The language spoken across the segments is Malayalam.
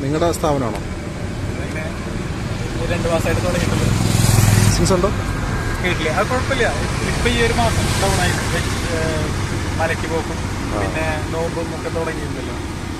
നിങ്ങളുടെ സ്ഥാപനമാണോ ഇങ്ങനെ ഈ രണ്ട് മാസമായിട്ട് തുടങ്ങിയിട്ടുണ്ട് ബിസിനസ് ഉണ്ടോ വീട്ടില് അത് കുഴപ്പമില്ല ഇപ്പൊ ഈ ഒരു മാസം ഡൗൺ ആയി ഏഹ് മലയ്ക്ക് പോക്കും പിന്നെ നോമ്പും ഒക്കെ തുടങ്ങിയിരുന്നല്ലോ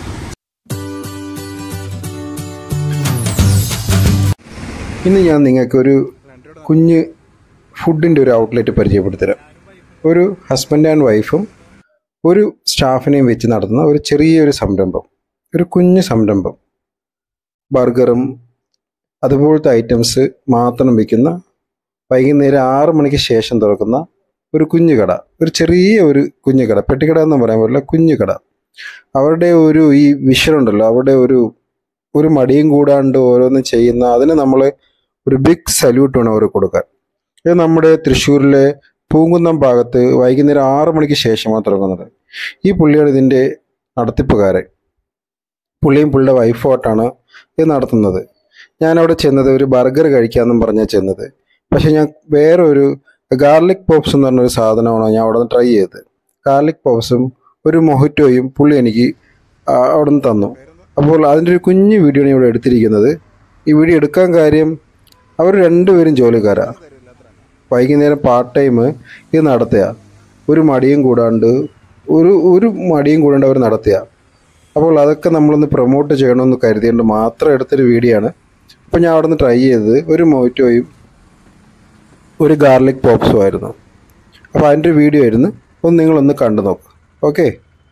ഇന്ന് ഞാൻ നിങ്ങൾക്കൊരു കുഞ്ഞ് ഫുഡിൻ്റെ ഒരു ഔട്ട്ലെറ്റ് പരിചയപ്പെടുത്തരാം ഒരു ഹസ്ബൻഡ് ആൻഡ് വൈഫും ഒരു സ്റ്റാഫിനെയും വെച്ച് നടത്തുന്ന ഒരു ചെറിയൊരു സംരംഭം ഒരു കുഞ്ഞ് സംരംഭം ബർഗറും അതുപോലത്തെ ഐറ്റംസ് മാത്രം വിൽക്കുന്ന വൈകുന്നേരം ആറ് മണിക്ക് ശേഷം തുറക്കുന്ന ഒരു കുഞ്ഞു കട ഒരു ചെറിയ ഒരു കുഞ്ഞു കട പെട്ടിക്കട എന്ന് പറയാൻ പറ്റില്ല കുഞ്ഞു കട അവരുടെ ഒരു ഈ വിഷൻ ഉണ്ടല്ലോ അവരുടെ ഒരു ഒരു മടിയും കൂടാണ്ട് ഓരോന്ന് ചെയ്യുന്ന അതിന് നമ്മൾ ഒരു ബിഗ് സല്യൂട്ട് വേണം അവർ കൊടുക്കാൻ ഇത് നമ്മുടെ തൃശ്ശൂരിലെ പൂങ്കുന്നം ഭാഗത്ത് വൈകുന്നേരം ആറ് മണിക്ക് ശേഷമാണ് തുടങ്ങുന്നത് ഈ പുള്ളിയാണ് ഇതിൻ്റെ നടത്തിപ്പുകാരൻ പുള്ളിയും പുള്ളിയുടെ വൈഫുമായിട്ടാണ് ഇത് നടത്തുന്നത് ഞാൻ അവിടെ ചെന്നത് ഒരു ബർഗർ കഴിക്കാമെന്നും പറഞ്ഞാൽ ചെന്നത് പക്ഷെ ഞാൻ വേറെ ഒരു ഗാർലിക് പോപ്സ് എന്ന് പറഞ്ഞൊരു സാധനമാണ് ഞാൻ അവിടെ നിന്ന് ട്രൈ ചെയ്തത് ഗാർലിക് പോപ്സും ഒരു മൊഹിറ്റോയും പുള്ളി എനിക്ക് ആ, അവിടെ നിന്ന് തന്നു അപ്പോൾ അതിൻ്റെ ഒരു കുഞ്ഞു വീഡിയോ ആണ് ഇവിടെ എടുത്തിരിക്കുന്നത് ഈ വീഡിയോ എടുക്കാൻ കാര്യം അവർ രണ്ടുപേരും ജോലിക്കാരാണ് വൈകുന്നേരം പാർട്ട് ടൈം ഇത് നടത്തുക ഒരു മടിയും കൂടാണ്ട് ഒരു ഒരു മടിയും കൂടാണ്ട് അവർ നടത്തുക അപ്പോൾ അതൊക്കെ നമ്മളൊന്ന് പ്രൊമോട്ട് ചെയ്യണമെന്ന് കരുതിയുകൊണ്ട് മാത്രം എടുത്തൊരു വീഡിയോ ആണ് അപ്പോൾ ഞാൻ അവിടെ നിന്ന് ട്രൈ ചെയ്തത് ഒരു മോറ്റോയും ഒരു ഗാർലിക് പോപ്സും ആയിരുന്നു അപ്പോൾ അതിൻ്റെ ഒരു വീഡിയോ ആയിരുന്നു ഒന്ന് നിങ്ങളൊന്ന് കണ്ടു നോക്കുക ഓക്കെ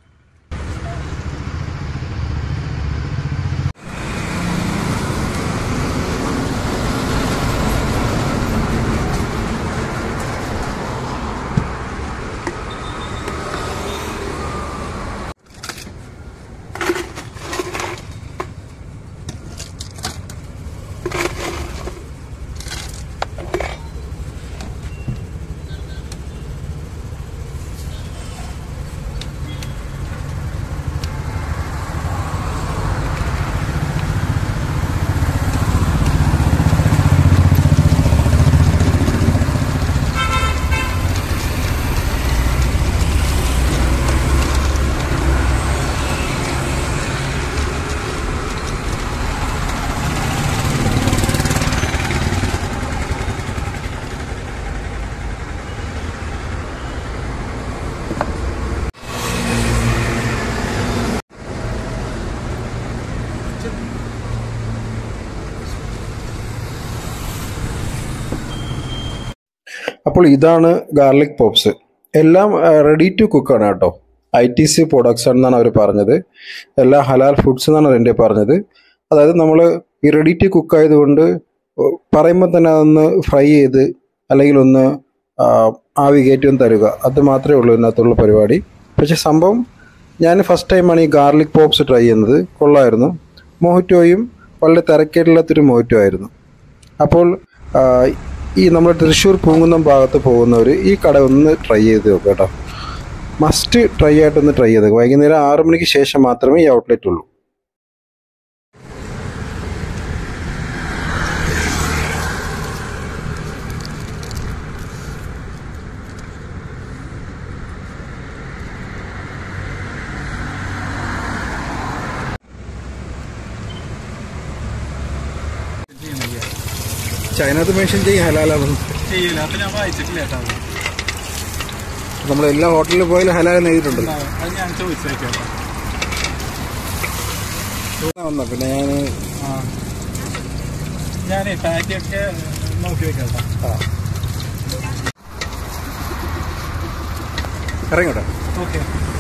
അപ്പോൾ ഇതാണ് ഗാർലിക് പോപ്സ് എല്ലാം റെഡി ടു കുക്കാണ് കേട്ടോ ഐ ടി സി പ്രൊഡക്ട്സ് എന്നാണ് അവർ പറഞ്ഞത് എല്ലാം ഹലാൽ ഫുഡ്സ് എന്നാണ് എൻ്റെ പറഞ്ഞത് അതായത് നമ്മൾ ഈ റെഡി ടു കുക്ക് ആയതുകൊണ്ട് പറയുമ്പോൾ തന്നെ അതൊന്ന് ഫ്രൈ ചെയ്ത് അല്ലെങ്കിൽ ഒന്ന് ആ, ആവി കയറ്റി തരുക അത് മാത്രമേ ഉള്ളൂ ഇതിനകത്തുള്ള പരിപാടി പക്ഷേ സംഭവം ഞാൻ ഫസ്റ്റ് ടൈമാണ് ഈ ഗാർലിക് പോപ്സ് ട്രൈ ചെയ്യുന്നത് കൊള്ളായിരുന്നു മോഹിറ്റോയും വളരെ തിരക്കേടില്ലാത്തൊരു മോഹിറ്റോ ആയിരുന്നു അപ്പോൾ ആ, ഈ നമ്മുടെ തൃശ്ശൂർ പൂങ്കുന്നം ഭാഗത്ത് പോകുന്നവർ ഈ കട ഒന്ന് ട്രൈ ചെയ്ത് നോക്കുക കേട്ടോ മസ്റ്റ് ട്രൈ ആയിട്ടൊന്ന് ട്രൈ ചെയ്ത് വൈകുന്നേരം ആറ് മണിക്ക് ശേഷം മാത്രമേ ഈ ഔട്ട്ലെറ്റ് ഉള്ളൂ ചൈനത്ത് മെൻഷൻ ചെയ്യും ഹലാലാണെന്ന് ചെയ്യില്ല അത് ഞാൻ വായിച്ചിട്ടില്ല കേട്ടോ അത്. നമ്മൾ എല്ലാ ഹോട്ടലിൽ പോയാലും ഹലാൽ എഴുതിയിട്ടുണ്ടല്ലോ അത് ഞാൻ ചോദിച്ചേക്കാം വന്ന പിന്നെ ഞാൻ ആ ഞാനേ പാറ്റിയൊക്കെ നോക്കി വെക്കാം കേട്ടോ ഇറങ്ങട്ടെ ഓക്കെ